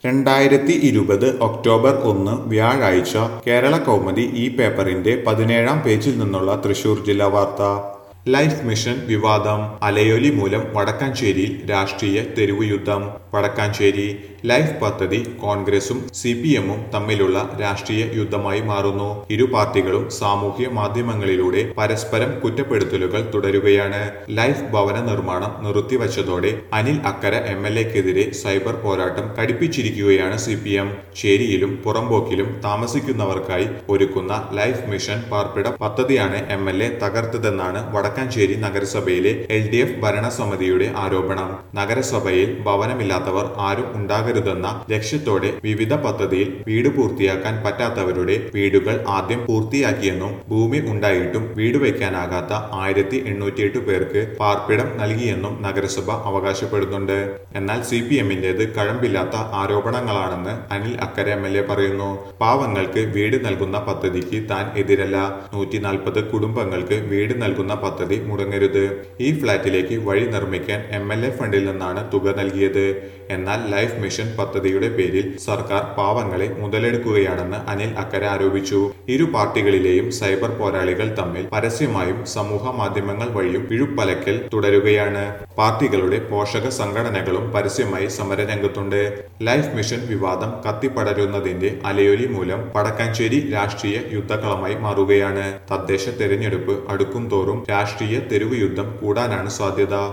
രണ്ടായിരത്തി ഇരുപത് ഒക്ടോബർ ഒന്ന് വ്യാഴാഴ്ച കേരള കൗമുദി ഈ പേപ്പറിന്റെ പതിനേഴാം പേജിൽ നിന്നുള്ള തൃശൂർ ജില്ലാ വാർത്ത ലൈഫ് മിഷൻ വിവാദം അലയൊലി മൂലം വടക്കാഞ്ചേരിയിൽ രാഷ്ട്രീയ തെരുവ് യുദ്ധം വടക്കാഞ്ചേരി ലൈഫ് പദ്ധതി കോൺഗ്രസും സി പി എമ്മും തമ്മിലുള്ള രാഷ്ട്രീയ യുദ്ധമായി മാറുന്നു ഇരു പാർട്ടികളും സാമൂഹ്യ മാധ്യമങ്ങളിലൂടെ പരസ്പരം കുറ്റപ്പെടുത്തലുകൾ തുടരുകയാണ് ലൈഫ് ഭവന നിർമ്മാണം നിർത്തിവച്ചതോടെ അനിൽ അക്കര എം എൽ എക്കെതിരെ സൈബർ പോരാട്ടം കടുപ്പിച്ചിരിക്കുകയാണ് സി പി എം ചേരിയിലും പുറമ്പോക്കിലും താമസിക്കുന്നവർക്കായി ഒരുക്കുന്ന ലൈഫ് മിഷൻ പാർപ്പിട പദ്ധതിയാണ് എം എൽ എ തകർത്തതെന്നാണ് വടക്കാഞ്ചേരി നഗരസഭയിലെ എൽ ഡി എഫ് ഭരണസമിതിയുടെ ആരോപണം നഗരസഭയിൽ ഭവനമില്ലാത്തവർ ആരും ഉണ്ടാകരുതെന്ന ലക്ഷ്യത്തോടെ വിവിധ പദ്ധതിയിൽ വീട് പൂർത്തിയാക്കാൻ പറ്റാത്തവരുടെ വീടുകൾ ആദ്യം പൂർത്തിയാക്കിയെന്നും ഭൂമി ഉണ്ടായിട്ടും വീട് വയ്ക്കാനാകാത്ത ആയിരത്തി എണ്ണൂറ്റിയെട്ട് പേർക്ക് പാർപ്പിടം നൽകിയെന്നും നഗരസഭ അവകാശപ്പെടുന്നുണ്ട് എന്നാൽ സി പി എമ്മിന്റേത് കഴമ്പില്ലാത്ത ആരോപണങ്ങളാണെന്ന് Anil Akkara M L A പറയുന്നു പാവങ്ങൾക്ക് വീട് നൽകുന്ന പദ്ധതിക്ക് താൻ എതിരല്ല നൂറ്റി നാൽപ്പത് കുടുംബങ്ങൾക്ക് വീട് നൽകുന്ന പദ്ധതി മുടങ്ങരുത് ഈ ഫ്ളാറ്റിലേക്ക് വഴി നിർമ്മിക്കാൻ എം എൽ എ ഫണ്ടിൽ നിന്നാണ് തുക നൽകിയത് എന്നാൽ ലൈഫ് മിഷൻ പദ്ധതിയുടെ പേരിൽ സർക്കാർ പാവങ്ങളെ മുതലെടുക്കുകയാണെന്ന് അനിൽ അക്കര ആരോപിച്ചു ഇരു പാർട്ടികളിലെയും സൈബർ പോരാളികൾ തമ്മിൽ പരസ്യമായും സമൂഹ മാധ്യമങ്ങൾ വഴിയും പിഴുപ്പലക്കൽ തുടരുകയാണ് പാർട്ടികളുടെ പോഷക സംഘടനകളും പരസ്യമായി സമരരംഗത്തുണ്ട് ലൈഫ് മിഷൻ വിവാദം കത്തിപ്പടരുന്നതിന്റെ അലയൊലി മൂലം വടക്കാഞ്ചേരി രാഷ്ട്രീയ യുദ്ധകളമായി മാറുകയാണ് തദ്ദേശ തെരഞ്ഞെടുപ്പ് അടുക്കും തോറും രാഷ്ട്രീയ തെരുവ് യുദ്ധം കൂടാനാണ് സാധ്യത